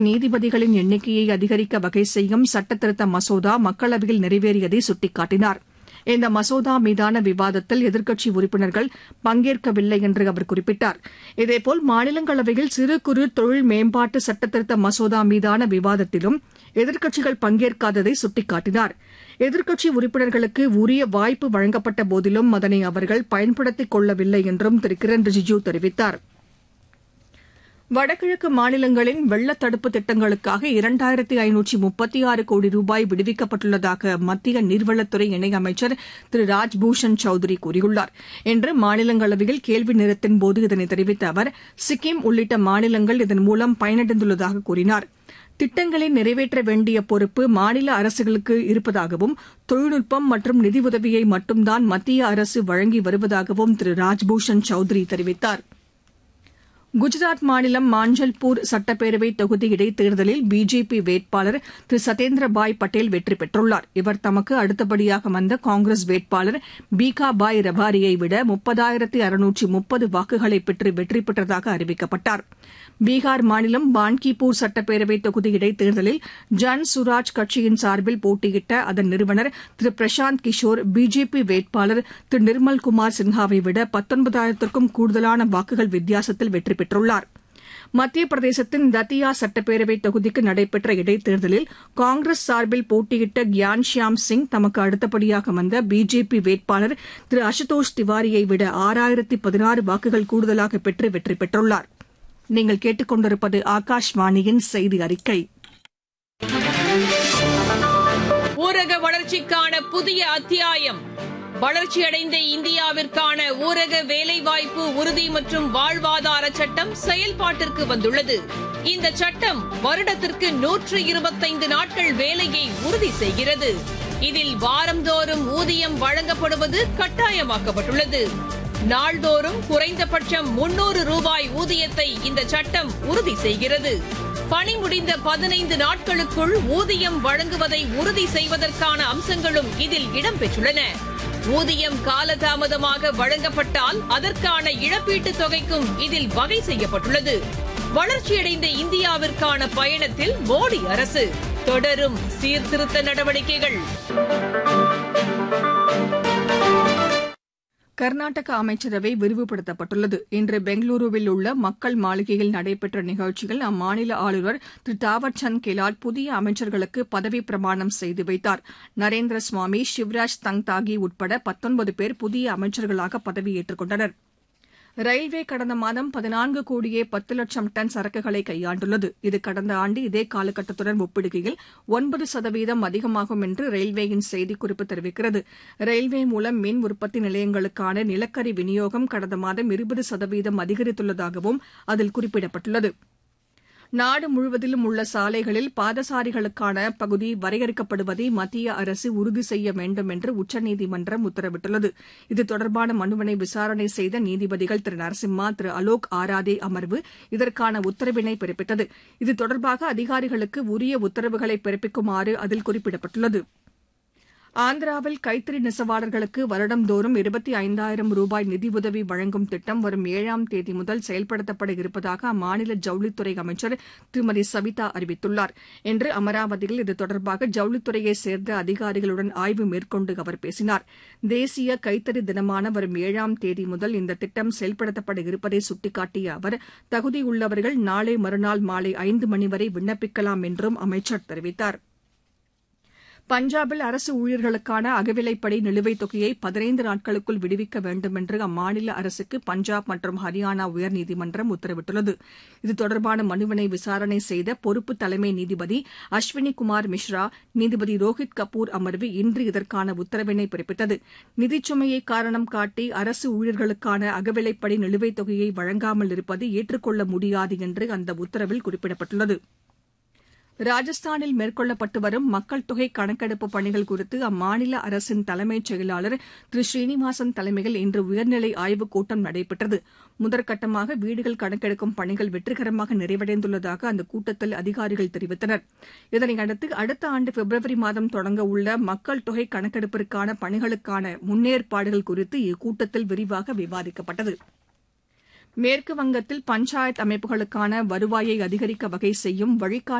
நீதிபதிகளின் எண்ணிக்கையை அதிகரிக்க வகை செய்யும் சட்டத்திருத்த மசோதா மக்களவையில் நிறைவேறியதை சுட்டிக்காட்டினார் இந்த மசோதா மீதான விவாதத்தில் எதிர்க்கட்சி உறுப்பினர்கள் பங்கேற்கவில்லை என்று அவர் குறிப்பிட்டார் இதேபோல் மாநிலங்களவையில் சிறு குறு தொழில் மேம்பாட்டு சட்டத்திருத்த மசோதா மீதான விவாதத்திலும் எதிர்க்கட்சிகள் பங்கேற்காததை சுட்டிக்காட்டினார் எதிர்க்கட்சி உறுப்பினர்களுக்கு உரிய வாய்ப்பு வழங்கப்பட்ட போதிலும் அதனை அவர்கள் பயன்படுத்திக் கொள்ளவில்லை என்றும் திரு கிரண் ரிஜிஜூ தெரிவித்தாா் வடகிழக்கு மாநிலங்களின் வெள்ள தடுப்பு திட்டங்களுக்காக இரண்டாயிரத்தி ஐநூற்றி முப்பத்தி ஆறு கோடி ரூபாய் விடுவிக்கப்பட்டுள்ளதாக மத்திய நீர்வளத்துறை இணையமைச்சர் திரு ராஜ்பூஷன் சௌத்ரி கூறியுள்ளார் இன்று மாநிலங்களவையில் கேள்வி நேரத்தின்போது இதனை தெரிவித்த அவர் சிக்கிம் உள்ளிட்ட மாநிலங்கள் இதன் மூலம் பயனடைந்துள்ளதாக கூறினார் திட்டங்களை நிறைவேற்ற வேண்டிய பொறுப்பு மாநில அரசுகளுக்கு இருப்பதாகவும் தொழில்நுட்பம் மற்றும் நிதியுதவியை மட்டும்தான் மத்திய அரசு வழங்கி வருவதாகவும் திரு ராஜ்பூஷன் சௌத்ரி தெரிவித்தாா் குஜராத் மாநிலம் மாஞ்சல்பூர் சட்டப்பேரவை தொகுதி இடைத்தேர்தலில் பிஜேபி வேட்பாளர் திரு சத்யேந்திரபாய் பட்டேல் வெற்றி பெற்றுள்ளார் இவர் தமக்கு அடுத்தபடியாக வந்த காங்கிரஸ் வேட்பாளர் பீகாபாய் ரபாரியை விட முப்பதாயிரத்து அறுநூற்றி முப்பது வாக்குகளை பெற்று வெற்றி பெற்றதாக அறிவிக்கப்பட்டார் பீகார் மாநிலம் பான்கிபூர் சட்டப்பேரவை தொகுதி இடைத்தேர்தலில் ஜன் சுராஜ் கட்சியின் சார்பில் போட்டியிட்ட அதன் நிறுவனர் திரு பிரசாந்த் கிஷோர் பிஜேபி வேட்பாளர் திரு நிர்மல்குமார் சின்ஹாவை விட பத்தொன்பதாயிரத்திற்கும் கூடுதலான வாக்குகள் வித்தியாசத்தில் வெற்றி பெற்றுள்ளார் மத்திய பிரதேசத்தின் தத்தியா சட்டப்பேரவை தொகுதிக்கு நடைபெற்ற இடைத்தேர்தலில் காங்கிரஸ் சார்பில் போட்டியிட்ட கியான் ஷியாம் சிங் தமக்கு அடுத்தபடியாக வந்த பிஜேபி வேட்பாளர் திரு அசுதோஷ் திவாரியை விட ஆறாயிரத்தி பதினாறு வாக்குகள் கூடுதலாக பெற்று வெற்றி பெற்றுள்ளார் நீங்கள் கேட்டுக்கொண்டிருப்பது ஆகாஷ்வாணியின் செய்தி அறிக்கை ஊரக வளர்ச்சிக்கான புதிய அத்தியாயம் வளர்ச்சியடைந்த இந்தியாவிற்கான ஊரக வேலைவாய்ப்பு உறுதி மற்றும் வாழ்வாதார சட்டம் செயல்பாட்டிற்கு வந்துள்ளது இந்த சட்டம் வருடத்திற்கு நூற்று இருபத்தைந்து நாட்கள் வேலையை உறுதி செய்கிறது இதில் வாரந்தோறும் ஊதியம் வழங்கப்படுவது கட்டாயமாக்கப்பட்டுள்ளது நாள்தோறும் குறைந்தபட்சம் முன்னூறு ரூபாய் ஊதியத்தை இந்த சட்டம் உறுதி செய்கிறது பணி முடிந்த பதினைந்து நாட்களுக்குள் ஊதியம் வழங்குவதை உறுதி செய்வதற்கான அம்சங்களும் இதில் இடம்பெற்றுள்ளன ஊதியம் காலதாமதமாக வழங்கப்பட்டால் அதற்கான இழப்பீட்டுத் தொகைக்கும் இதில் வகை செய்யப்பட்டுள்ளது வளர்ச்சியடைந்த இந்தியாவிற்கான பயணத்தில் மோடி அரசு தொடரும் சீர்திருத்த நடவடிக்கைகள் கர்நாடக அமைச்சரவை விரிவுபடுத்தப்பட்டுள்ளது இன்று பெங்களூருவில் உள்ள மக்கள் மாளிகையில் நடைபெற்ற நிகழ்ச்சியில் அம்மாநில ஆளுநர் திரு தாவர்சந்த் கெலாட் புதிய அமைச்சர்களுக்கு பதவி பிரமாணம் செய்து வைத்தார் நரேந்திர சுவாமி சிவராஜ் தங்தாகி உட்பட பத்தொன்பது பேர் புதிய அமைச்சர்களாக பதவியேற்றுக் கொண்டனர் ரயில்வே கடந்த மாதம் பதினான்கு கோடியே பத்து லட்சம் டன் சரக்குகளை கையாண்டுள்ளது இது கடந்த ஆண்டு இதே காலகட்டத்துடன் ஒப்பிடுகையில் ஒன்பது சதவீதம் அதிகமாகும் என்று ரயில்வேயின் செய்திக்குறிப்பு தெரிவிக்கிறது ரயில்வே மூலம் மின் உற்பத்தி நிலையங்களுக்கான நிலக்கரி விநியோகம் கடந்த மாதம் இருபது சதவீதம் அதிகரித்துள்ளதாகவும் அதில் குறிப்பிடப்பட்டுள்ளது நாடு முழுவதிலும் உள்ள சாலைகளில் பாதசாரிகளுக்கான பகுதி வரையறுக்கப்படுவதை மத்திய அரசு உறுதி செய்ய வேண்டும் என்று உச்சநீதிமன்றம் உத்தரவிட்டுள்ளது இது தொடர்பான மனுவினை விசாரணை செய்த நீதிபதிகள் திரு நரசிம்மா திரு அலோக் ஆராதே அமர்வு இதற்கான உத்தரவினை பிறப்பித்தது இது தொடர்பாக அதிகாரிகளுக்கு உரிய உத்தரவுகளை பிறப்பிக்குமாறு அதில் குறிப்பிடப்பட்டுள்ளது ஆந்திராவில் கைத்தறி நெசவாளர்களுக்கு வருடந்தோறும் இருபத்தி ஐந்தாயிரம் ரூபாய் நிதியுதவி வழங்கும் திட்டம் வரும் ஏழாம் தேதி முதல் செயல்படுத்தப்பட இருப்பதாக அம்மாநில ஜவுளித்துறை அமைச்சர் திருமதி சவிதா அறிவித்துள்ளார் இன்று அமராவதியில் இது தொடர்பாக ஜவுளித்துறையைச் சேர்ந்த அதிகாரிகளுடன் ஆய்வு மேற்கொண்டு அவர் பேசினார் தேசிய கைத்தறி தினமான வரும் ஏழாம் தேதி முதல் இந்த திட்டம் செயல்படுத்தப்பட இருப்பதை சுட்டிக்காட்டிய அவர் தகுதியுள்ளவர்கள் நாளை மறுநாள் மாலை ஐந்து மணி வரை விண்ணப்பிக்கலாம் என்றும் அமைச்சர் தெரிவித்தாா் பஞ்சாபில் அரசு ஊழியர்களுக்கான அகவிலைப்படி நிலுவைத் தொகையை பதினைந்து நாட்களுக்குள் விடுவிக்க வேண்டும் என்று அம்மாநில அரசுக்கு பஞ்சாப் மற்றும் ஹரியானா உயர்நீதிமன்றம் உத்தரவிட்டுள்ளது இது தொடர்பான மனுவினை விசாரணை செய்த பொறுப்பு தலைமை நீதிபதி அஸ்வினி குமார் மிஸ்ரா நீதிபதி ரோஹித் கபூர் அமர்வு இன்று இதற்கான உத்தரவினை பிறப்பித்தது நிதிச்சுமையை காரணம் காட்டி அரசு ஊழியர்களுக்கான அகவிலைப்படி நிலுவைத் தொகையை வழங்காமல் இருப்பது ஏற்றுக்கொள்ள முடியாது என்று அந்த உத்தரவில் குறிப்பிடப்பட்டுள்ளது ராஜஸ்தானில் மேற்கொள்ளப்பட்டு வரும் மக்கள் தொகை கணக்கெடுப்பு பணிகள் குறித்து அம்மாநில அரசின் தலைமைச் செயலாளர் திரு ஸ்ரீனிவாசன் தலைமையில் இன்று உயர்நிலை ஆய்வுக் கூட்டம் நடைபெற்றது முதற்கட்டமாக வீடுகள் கணக்கெடுக்கும் பணிகள் வெற்றிகரமாக நிறைவடைந்துள்ளதாக அந்த கூட்டத்தில் அதிகாரிகள் தெரிவித்தனர் இதனையடுத்து அடுத்த ஆண்டு பிப்ரவரி மாதம் தொடங்க உள்ள மக்கள் தொகை கணக்கெடுப்பிற்கான பணிகளுக்கான முன்னேற்பாடுகள் குறித்து இக்கூட்டத்தில் விரிவாக விவாதிக்கப்பட்டது மேற்கு வங்கத்தில் பஞ்சாயத் அமைப்புகளுக்கான வருவாயை அதிகரிக்க வகை செய்யும் வழிகாட்டு